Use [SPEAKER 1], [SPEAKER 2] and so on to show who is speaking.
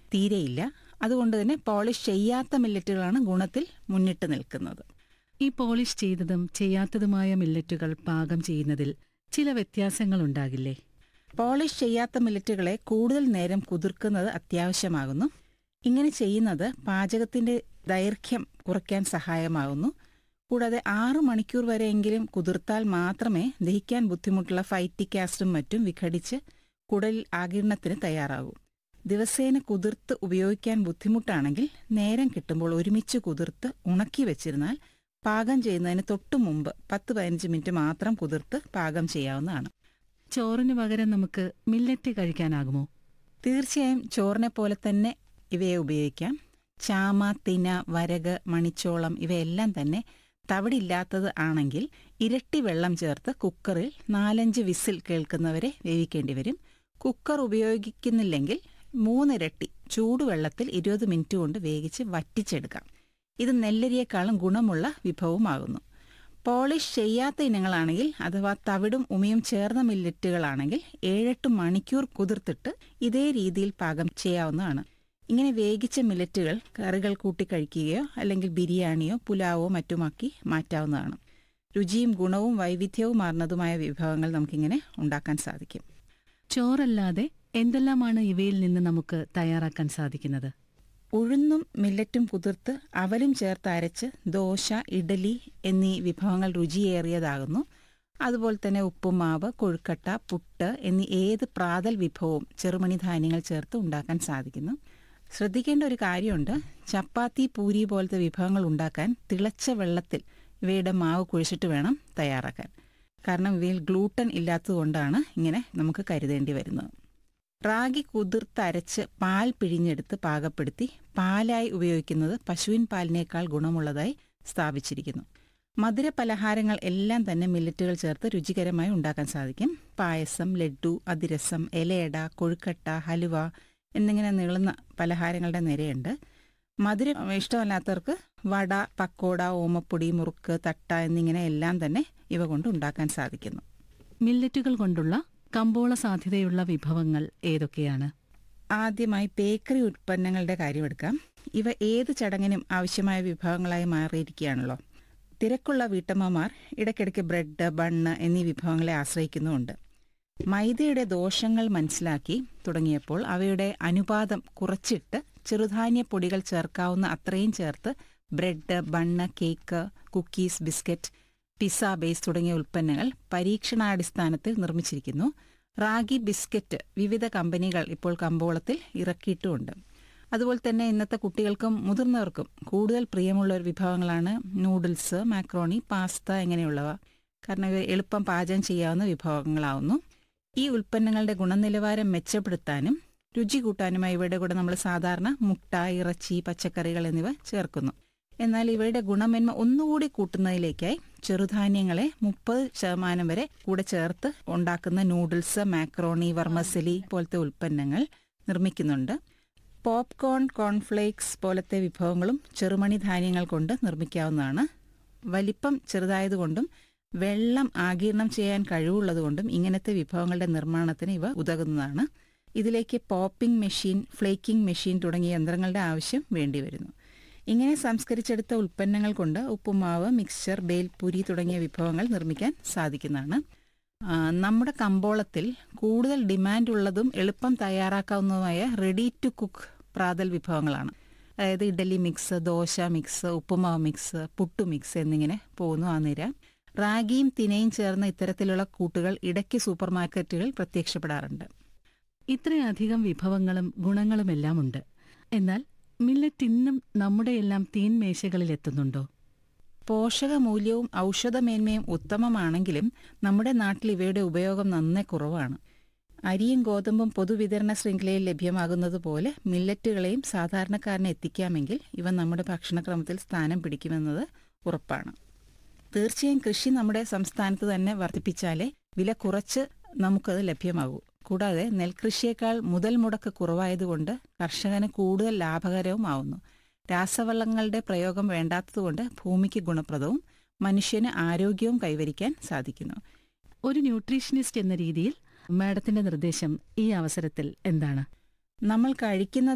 [SPEAKER 1] തീരെയില്ല അതുകൊണ്ട് തന്നെ പോളിഷ് ചെയ്യാത്ത മില്ലറ്റുകളാണ് ഗുണത്തിൽ മുന്നിട്ട് നിൽക്കുന്നത്
[SPEAKER 2] ഈ പോളിഷ് ചെയ്തതും ചെയ്യാത്തതുമായ മില്ലറ്റുകൾ പാകം ചെയ്യുന്നതിൽ ചില വ്യത്യാസങ്ങളുണ്ടാകില്ലേ
[SPEAKER 1] പോളിഷ് ചെയ്യാത്ത മില്ലറ്റുകളെ കൂടുതൽ നേരം കുതിർക്കുന്നത് അത്യാവശ്യമാകുന്നു ഇങ്ങനെ ചെയ്യുന്നത് പാചകത്തിന്റെ ദൈർഘ്യം കുറയ്ക്കാൻ സഹായമാകുന്നു കൂടാതെ ആറു മണിക്കൂർ വരെയെങ്കിലും കുതിർത്താൽ മാത്രമേ ദഹിക്കാൻ ബുദ്ധിമുട്ടുള്ള ഫൈറ്റിക് ആസിഡും മറ്റും വിഘടിച്ച് കുടലിൽ ആകിരണത്തിന് തയ്യാറാകൂ ദിവസേന കുതിർത്ത് ഉപയോഗിക്കാൻ ബുദ്ധിമുട്ടാണെങ്കിൽ നേരം കിട്ടുമ്പോൾ ഒരുമിച്ച് കുതിർത്ത് ഉണക്കി വെച്ചിരുന്നാൽ പാകം ചെയ്യുന്നതിന് തൊട്ടു മുമ്പ് പത്ത് പതിനഞ്ച് മിനിറ്റ് മാത്രം കുതിർത്ത് പാകം ചെയ്യാവുന്നതാണ്
[SPEAKER 2] ചോറിന് പകരം നമുക്ക് മില്ലറ്റ് കഴിക്കാനാകുമോ
[SPEAKER 1] തീർച്ചയായും ചോറിനെ പോലെ തന്നെ ഇവയെ ഉപയോഗിക്കാം ചാമ തിന വരക് മണിച്ചോളം ഇവയെല്ലാം തന്നെ തവിടില്ലാത്തത് ആണെങ്കിൽ ഇരട്ടി വെള്ളം ചേർത്ത് കുക്കറിൽ നാലഞ്ച് വിസിൽ കേൾക്കുന്നവരെ വേവിക്കേണ്ടി വരും കുക്കർ ഉപയോഗിക്കുന്നില്ലെങ്കിൽ മൂന്നിരട്ടി ചൂടുവെള്ളത്തിൽ ഇരുപത് മിനിറ്റ് കൊണ്ട് വേവിച്ച് വറ്റിച്ചെടുക്കാം ഇത് നെല്ലരിയേക്കാളും ഗുണമുള്ള വിഭവമാകുന്നു പോളിഷ് ചെയ്യാത്ത ഇനങ്ങളാണെങ്കിൽ അഥവാ തവിടും ഉമിയും ചേർന്ന മില്ലറ്റുകളാണെങ്കിൽ ഏഴെട്ട് മണിക്കൂർ കുതിർത്തിട്ട് ഇതേ രീതിയിൽ പാകം ചെയ്യാവുന്നതാണ് ഇങ്ങനെ വേവിച്ച മില്ലറ്റുകൾ കറികൾ കൂട്ടി കഴിക്കുകയോ അല്ലെങ്കിൽ ബിരിയാണിയോ പുലാവോ മറ്റുമാക്കി മാറ്റാവുന്നതാണ് രുചിയും ഗുണവും വൈവിധ്യവുമാർന്നതുമായ വിഭവങ്ങൾ നമുക്കിങ്ങനെ ഉണ്ടാക്കാൻ സാധിക്കും
[SPEAKER 2] ചോറല്ലാതെ എന്തെല്ലാമാണ് ഇവയിൽ നിന്ന് നമുക്ക് തയ്യാറാക്കാൻ സാധിക്കുന്നത്
[SPEAKER 1] ഉഴുന്നും മില്ലറ്റും കുതിർത്ത് അവലും ചേർത്ത് അരച്ച് ദോശ ഇഡലി എന്നീ വിഭവങ്ങൾ രുചിയേറിയതാകുന്നു അതുപോലെ തന്നെ ഉപ്പുമാവ് കൊഴുക്കട്ട പുട്ട് എന്നീ ഏത് പ്രാതൽ വിഭവവും ചെറുമണി ധാന്യങ്ങൾ ചേർത്ത് ഉണ്ടാക്കാൻ സാധിക്കുന്നു ശ്രദ്ധിക്കേണ്ട ഒരു കാര്യമുണ്ട് ചപ്പാത്തി പൂരി പോലത്തെ വിഭവങ്ങൾ ഉണ്ടാക്കാൻ തിളച്ച വെള്ളത്തിൽ ഇവയുടെ മാവ് കുഴിച്ചിട്ട് വേണം തയ്യാറാക്കാൻ കാരണം ഇവയിൽ ഗ്ലൂട്ടൻ ഇല്ലാത്തതുകൊണ്ടാണ് ഇങ്ങനെ നമുക്ക് കരുതേണ്ടി വരുന്നത് റാഗി കുതിർത്തരച്ച് പാൽ പിഴിഞ്ഞെടുത്ത് പാകപ്പെടുത്തി പാലായി ഉപയോഗിക്കുന്നത് പശുവിൻ പാലിനേക്കാൾ ഗുണമുള്ളതായി സ്ഥാപിച്ചിരിക്കുന്നു മധുര പലഹാരങ്ങൾ എല്ലാം തന്നെ മില്ലറ്റുകൾ ചേർത്ത് രുചികരമായി ഉണ്ടാക്കാൻ സാധിക്കും പായസം ലഡ്ഡു അതിരസം ഇലയട കൊഴുക്കട്ട ഹലുവ എന്നിങ്ങനെ നീളുന്ന പലഹാരങ്ങളുടെ നിരയുണ്ട് മധുരം ഇഷ്ടമല്ലാത്തവർക്ക് വട പക്കോട ഓമപ്പൊടി മുറുക്ക് തട്ട എന്നിങ്ങനെ എല്ലാം തന്നെ ഇവ കൊണ്ട് ഉണ്ടാക്കാൻ സാധിക്കുന്നു
[SPEAKER 2] മില്ലറ്റുകൾ കൊണ്ടുള്ള കമ്പോള സാധ്യതയുള്ള വിഭവങ്ങൾ ഏതൊക്കെയാണ്
[SPEAKER 1] ആദ്യമായി ബേക്കറി ഉൽപ്പന്നങ്ങളുടെ കാര്യമെടുക്കാം ഇവ ഏത് ചടങ്ങിനും ആവശ്യമായ വിഭവങ്ങളായി മാറിയിരിക്കുകയാണല്ലോ തിരക്കുള്ള വീട്ടമ്മമാർ ഇടയ്ക്കിടയ്ക്ക് ബ്രെഡ് ബണ്ണ് എന്നീ വിഭവങ്ങളെ ആശ്രയിക്കുന്നുമുണ്ട് മൈദയുടെ ദോഷങ്ങൾ മനസ്സിലാക്കി തുടങ്ങിയപ്പോൾ അവയുടെ അനുപാതം കുറച്ചിട്ട് ചെറുധാന്യ പൊടികൾ ചേർക്കാവുന്ന അത്രയും ചേർത്ത് bread bun cake cookies biscuit pizza base തുടങ്ങിയ ഉൽപ്പന്നങ്ങൾ പരീക്ഷണാടിസ്ഥാനത്തിൽ നിർമ്മിച്ചിരിക്കുന്നു റാഗി ബിസ്ക്കറ്റ് വിവിധ കമ്പനികൾ ഇപ്പോൾ കമ്പോളത്തിൽ ഇറക്കിയിട്ടുമുണ്ട് അതുപോലെ തന്നെ ഇന്നത്തെ കുട്ടികൾക്കും മുതിർന്നവർക്കും കൂടുതൽ പ്രിയമുള്ള ഒരു വിഭവങ്ങളാണ് നൂഡിൽസ് മാക്രോണി പാസ്ത ഇങ്ങനെയുള്ളവ കാരണം ഇവ എളുപ്പം പാചകം ചെയ്യാവുന്ന വിഭവങ്ങളാവുന്നു ഈ ഉൽപ്പന്നങ്ങളുടെ ഗുണനിലവാരം മെച്ചപ്പെടുത്താനും രുചി കൂട്ടാനുമായി ഇവയുടെ കൂടെ നമ്മൾ സാധാരണ മുട്ട ഇറച്ചി പച്ചക്കറികൾ എന്നിവ ചേർക്കുന്നു എന്നാൽ ഇവയുടെ ഗുണമേന്മ ഒന്നുകൂടി കൂട്ടുന്നതിലേക്കായി ചെറുധാന്യങ്ങളെ മുപ്പത് ശതമാനം വരെ കൂടെ ചേർത്ത് ഉണ്ടാക്കുന്ന നൂഡിൽസ് മാക്രോണി വർമസലി പോലത്തെ ഉൽപ്പന്നങ്ങൾ നിർമ്മിക്കുന്നുണ്ട് പോപ്കോൺ കോൺഫ്ലേക്സ് പോലത്തെ വിഭവങ്ങളും ചെറുമണി ധാന്യങ്ങൾ കൊണ്ട് നിർമ്മിക്കാവുന്നതാണ് വലിപ്പം ചെറുതായതുകൊണ്ടും വെള്ളം ആഗീരണം ചെയ്യാൻ കഴിവുള്ളതുകൊണ്ടും ഇങ്ങനത്തെ വിഭവങ്ങളുടെ നിർമ്മാണത്തിന് ഇവ ഉതകുന്നതാണ് ഇതിലേക്ക് പോപ്പിംഗ് മെഷീൻ ഫ്ലേക്കിംഗ് മെഷീൻ തുടങ്ങിയ യന്ത്രങ്ങളുടെ ആവശ്യം വേണ്ടിവരുന്നു ഇങ്ങനെ സംസ്കരിച്ചെടുത്ത ഉൽപ്പന്നങ്ങൾ കൊണ്ട് ഉപ്പുമാവ് മിക്സ്ചർ ബേൽപുരി തുടങ്ങിയ വിഭവങ്ങൾ നിർമ്മിക്കാൻ സാധിക്കുന്നതാണ് ആ, നമ്മുടെ കമ്പോളത്തിൽ കൂടുതൽ ഡിമാൻഡ് ഉള്ളതും എളുപ്പം തയ്യാറാക്കാവുന്നതുമായ റെഡി ടു കുക്ക് പ്രാതൽ വിഭവങ്ങളാണ് അതായത് idli mix dosa mix uppumavu mix puttu mix എന്നിങ്ങനെ പോകുന്നു ആ നിര റാഗിയും തിനയും ചേർന്ന ഇത്തരത്തിലുള്ള കൂട്ടുകൾ ഇടയ്ക്ക് സൂപ്പർ മാർക്കറ്റുകൾ പ്രത്യക്ഷപ്പെടാറുണ്ട്
[SPEAKER 2] ഇത്രയധികം വിഭവങ്ങളും ഗുണങ്ങളുമെല്ലാം ഉണ്ട് എന്നാൽ മില്ലറ്റ് ഇന്നും നമ്മുടെയെല്ലാം തീൻമേശകളിൽ എത്തുന്നുണ്ടോ
[SPEAKER 1] പോഷകമൂല്യവും ഔഷധമേന്മയും ഉത്തമമാണെങ്കിലും നമ്മുടെ നാട്ടിൽ ഇവയുടെ ഉപയോഗം നന്നേ കുറവാണ് അരിയും ഗോതമ്പും പൊതുവിതരണ ശൃംഖലയിൽ ലഭ്യമാകുന്നത് പോലെ മില്ലറ്റുകളെയും സാധാരണക്കാരന് എത്തിക്കാമെങ്കിൽ ഇവ നമ്മുടെ ഭക്ഷണക്രമത്തിൽ സ്ഥാനം പിടിക്കുമെന്നത് ഉറപ്പാണ് തീർച്ചയായും കൃഷി നമ്മുടെ സംസ്ഥാനത്ത് തന്നെ വർദ്ധിപ്പിച്ചാലേ വില കുറച്ച് നമുക്കത് ലഭ്യമാകൂ കൂടാതെ നെൽകൃഷിയേക്കാൾ മുതൽ മുടക്ക് കുറവായതുകൊണ്ട് കർഷകന് കൂടുതൽ ലാഭകരവുമാവുന്നു രാസവളങ്ങളുടെ പ്രയോഗം വേണ്ടാത്തതുകൊണ്ട് ഭൂമിക്ക് ഗുണപ്രദവും മനുഷ്യന് ആരോഗ്യവും കൈവരിക്കാൻ സാധിക്കുന്നു
[SPEAKER 2] ഒരു ന്യൂട്രീഷനിസ്റ്റ് എന്ന രീതിയിൽ മാഡത്തിന്റെ നിർദ്ദേശം ഈ അവസരത്തിൽ എന്താണ്
[SPEAKER 1] നമ്മൾ കഴിക്കുന്ന